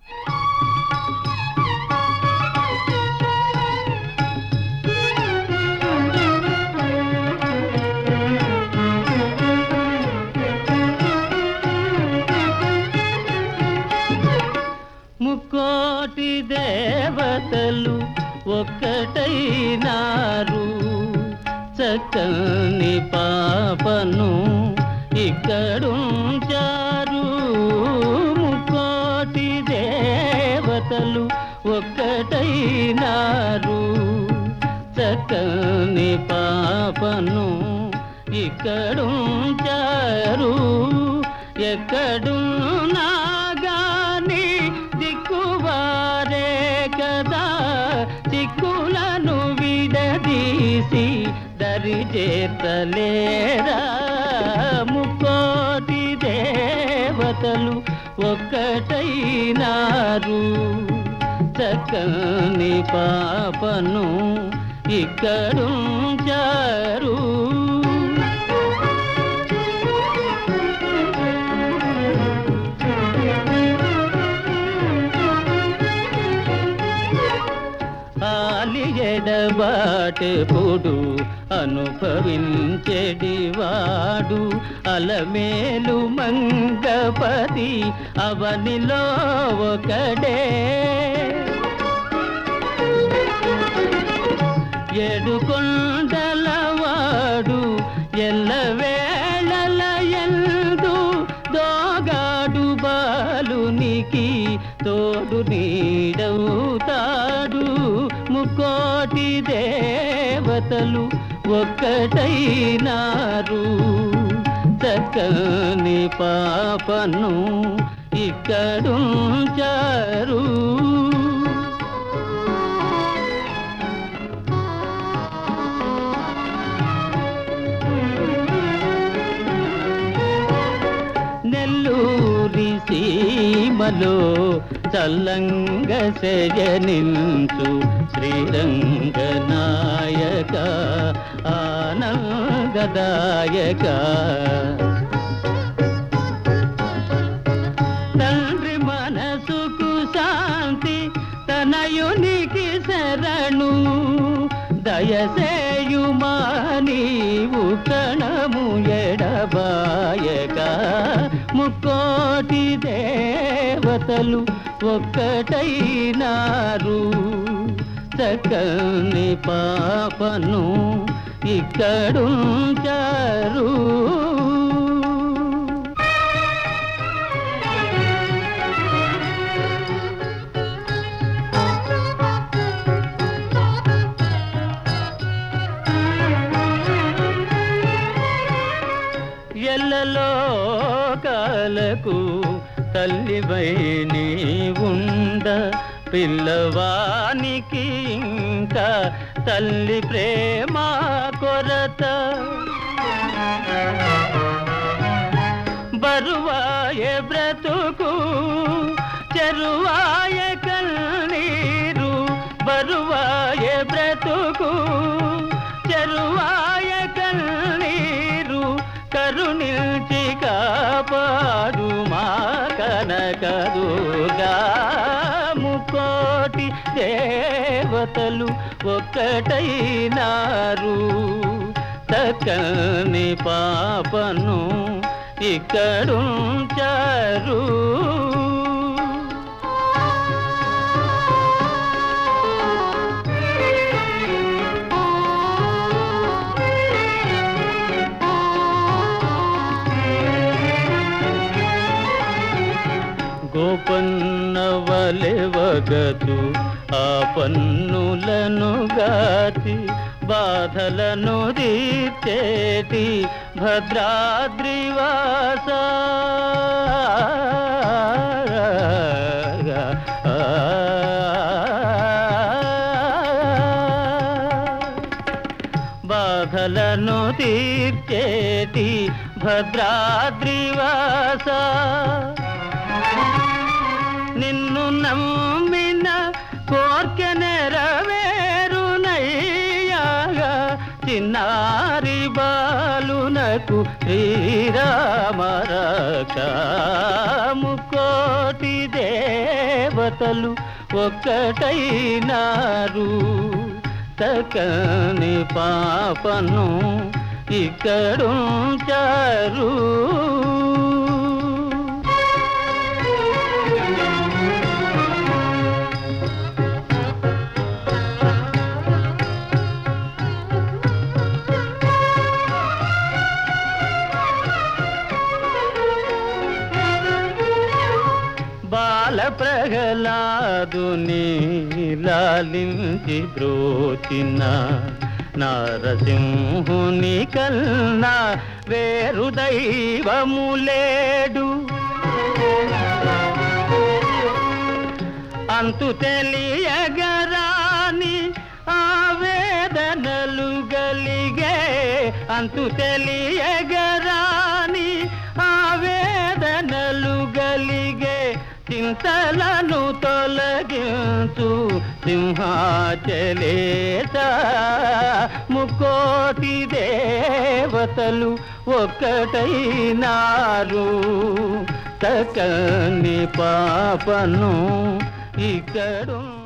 ముక్కోటి దేవతలు ఒక్కటైనారు చక్కని పాపను ఇక్కడుంచారు ముక్కోటి దేవతలు ఒక్కటైనారు చక్కని పాపను ఇక్కడుంచారు ఎక్కడున్నా గాని దిక్కువారే కదా చిక్కులను విడదీసి దరి చేతలేరా ముక్కోటి దేవతలు ఒక్కటైనారు చక్కని పాపను ఇక్కడుంచారు ఆలి ఎడబాటెప్పుడు అనుభవించెడివాడు అలమేలు మంగపతి అవనిలో ఒకడే ఏడుకొండలవాడు ఎల్లవేళల ఎందు దోగాడు బాలునికి తోడు నీడవుతాడు ముక్కోటి దేవతలు ఒక్కటైనారు చక్కని పాపను ఇక్కడుంచారు నెల్లూరి సీమలో చల్లంగ శయనించు శ్రీరంగ నాయక ఆనందదాయక తండ్రి మనసుకు శాంతి తనయునికి శరణు దయసేయుమా నీవు కణము ఎడబాయక ముక్కోటి దేవతలు ఒక్కటైనారు చక్కని పాపను ఇక్కడుంచారు ఎల్లలో కాలకు తల్లివై నీ ఉండ పిల్లవానికి ఇంకా తల్లి ప్రేమ కొరత బరువాయే బ్రతుకు చెరువాయ కన్నీరు బరువాయే బ్రతుకు చెరువాయ కన్నీరు కరుణించి కాపాడు మా కనకదుగా ముకోటి దేవతలు ఒక్కటైనారు చక్కని పాపను ఇక్కడుంచారు గోపన్నవలెవగదు ఆ పన్నులను గాచి బాధలను తీర్చేటి భద్రాద్రివాస బాధలను తీర్చేటి భద్రాద్రివాస నిన్ను నమ్మిన కోర్కె నెరవేరునయ్యాగా చిన్నారి బాలునకు శ్రీరామరక ముకోటి దేవ దేవతలు ఒక్కటైనారు చక్కని పాపను ఇక్కడుంచారు బాల ప్రహ్లాదుని లాలించి బ్రోచిన నారసింహుని కన్నా వేరు దైవము లేడు అంతు తెలియగరాని ఆవేదనలు గలిగే అంతు తెలియగరాని ఆవేదనలు గలిగే చింతలను తొలగించు సింహాచలేత ముకోటి దేవతలు ఒక్కటైనారు తకని పాపను ఇక్కడు